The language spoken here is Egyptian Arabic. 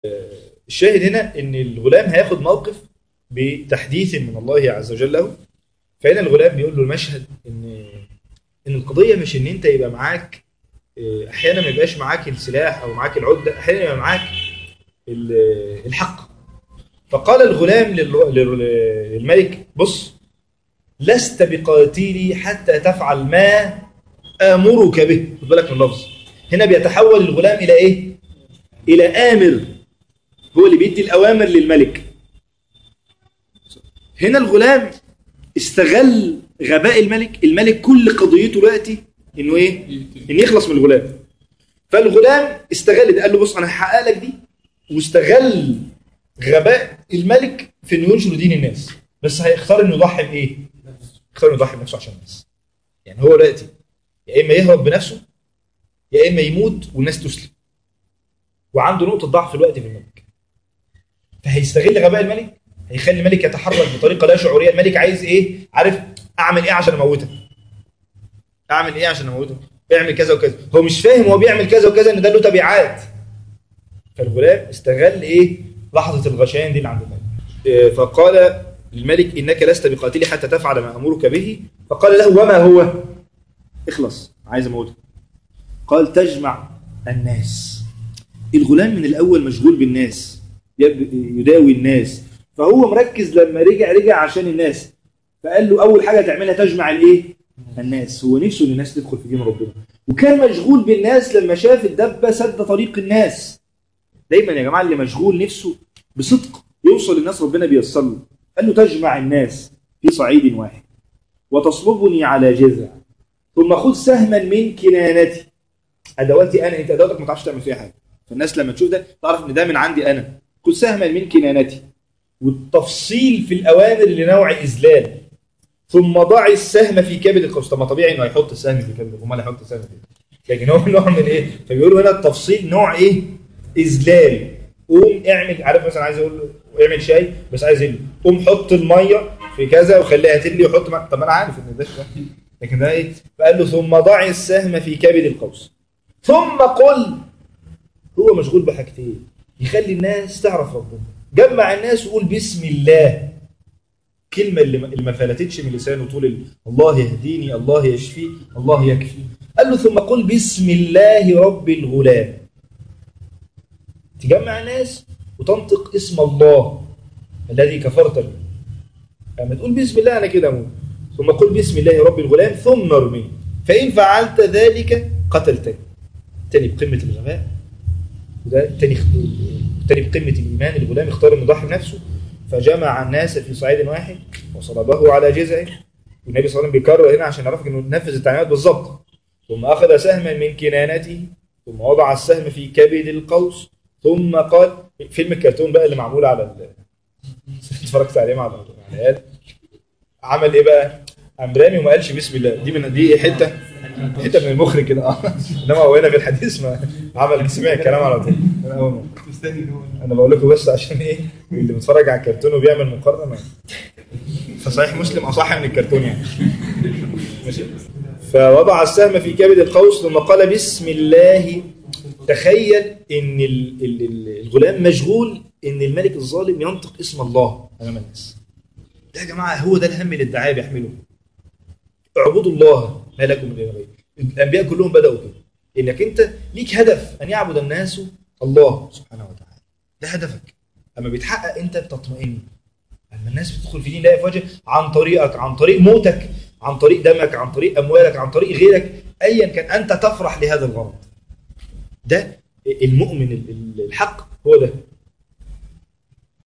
الشاهد هنا ان الغلام هياخد موقف بتحديث من الله عز وجل له فهنا الغلام بيقول له المشهد ان ان القضيه مش ان انت يبقى معاك اه، احيانا ما يبقاش معاك السلاح او معاك العده احيانا يبقى معاك ال- الحق فقال الغلام لل- لل- للملك بص لست بقاتلي حتى تفعل ما امرك به خد بالك من اللفظ هنا بيتحول الغلام الى ايه الى امر هو اللي بيدي الاوامر للملك هنا الغلام استغل غباء الملك الملك كل قضيته دلوقتي انه ايه ان يخلص من الغلام فالغلام استغل ده قال له بص انا هحقق لك دي واستغل غباء الملك في انه ينشر دين الناس بس هيختار انه يضحي بايه يختار انه يضحي بنفسه عشان الناس يعني هو دلوقتي يا اما يهرب بنفسه يا اما يموت والناس تسلم وعنده نقطه ضعف الوقت في الملك فهيستغل غباء الملك هيخلي الملك يتحرك بطريقه لا شعوريه الملك عايز ايه عارف اعمل ايه عشان اموتك اعمل ايه عشان اموتك اعمل كذا وكذا هو مش فاهم هو بيعمل كذا وكذا ان ده له تبعات فالغلام استغل ايه لحظه الغشيان دي اللي عند الملك إيه، فقال للملك انك لست بقاتلي حتى تفعل ما امرك به فقال له وما هو اخلص عايز اموتك قال تجمع الناس الغلام من الاول مشغول بالناس يب- يداوي الناس فهو مركز لما رجع رجع عشان الناس فقال له اول حاجه تعملها تجمع الايه الناس هو نفسه ان الناس تدخل في دين ربنا وكان مشغول بالناس لما شاف الدبه سد طريق الناس دايما يا جماعه اللي مشغول نفسه بصدق يوصل للناس ربنا بيوصل له قال له تجمع الناس في صعيد واحد وتصلبني على جذع ثم خذ سهما من كنانتي ادواتي انا انت ادواتك ما تعرفش تعمل فيها حاجه فالناس لما تشوف ده تعرف ان ده من عندي انا خذ سهما من كنانتي والتفصيل في الاوامر لنوع اذلال ثم ضع السهم في كبد القوس طب ما طبيعي انه هيحط السهم في كبد امال هيحط السهم في لكن هو نوع من ايه فبيقولوا هنا التفصيل نوع ايه اذلال قوم اعمل عارف مثلا عايز اقول له اعمل شاي بس عايز ايه قوم حط الميه في كذا وخليها تلي وحط مع... طب انا عارف ان ده شوية. لكن ده ايه فقال له ثم ضع السهم في كبد القوس ثم قل هو مشغول بحاجتين يخلي الناس تعرف ربنا جمع الناس وقول بسم الله كلمة اللي ما- اللي ما فلتتش من لسانه طول ال... الله يهديني الله يشفي الله يكفي قال له ثم قل بسم الله رب الغلام تجمع الناس وتنطق اسم الله الذي كفرت به لما تقول بسم الله انا كده اموت ثم قل بسم الله رب الغلام ثم ارميه فان فعلت ذلك قتلتني تاني بقمه الغباء وده تاني تاني بقمه الايمان الغلام اختار انه يضحي بنفسه فجمع الناس في صعيد واحد وصلبه على جذعه والنبي صلى الله عليه وسلم بيكرر هنا عشان يعرفك انه نفذ التعليمات بالظبط ثم اخذ سهما من كنانته ثم وضع السهم في كبد القوس ثم قال فيلم الكرتون بقى اللي معمول على ال... اتفرجت عليه مع العيال عمل ايه بقى؟ قام رامي وما قالش بسم الله دي من دي حته حته من المخرج كده اه انما هو هنا في الحديث ما عمل سمع الكلام على طول انا اول مرة. مستني ان هو انا بقول لكم بس عشان ايه اللي بيتفرج على الكرتون وبيعمل مقارنه ما فصحيح مسلم اصح من الكرتون يعني ماشي فوضع السهم في كبد القوس ثم قال بسم الله تخيل ان ال- ال- ال- الغلام مشغول ان الملك الظالم ينطق اسم الله امام الناس ده يا جماعه هو ده الهم اللي الدعاء بيحمله اعبدوا الله ما لكم من اله غيره الانبياء كلهم بداوا كده انك انت ليك هدف ان يعبد الناس الله سبحانه وتعالى ده هدفك اما بيتحقق انت بتطمئن اما الناس بتدخل في دين الله افواجا عن طريقك عن طريق موتك عن طريق دمك عن طريق اموالك عن طريق غيرك ايا كان انت تفرح لهذا الغرض ده المؤمن ال- ال- الحق هو ده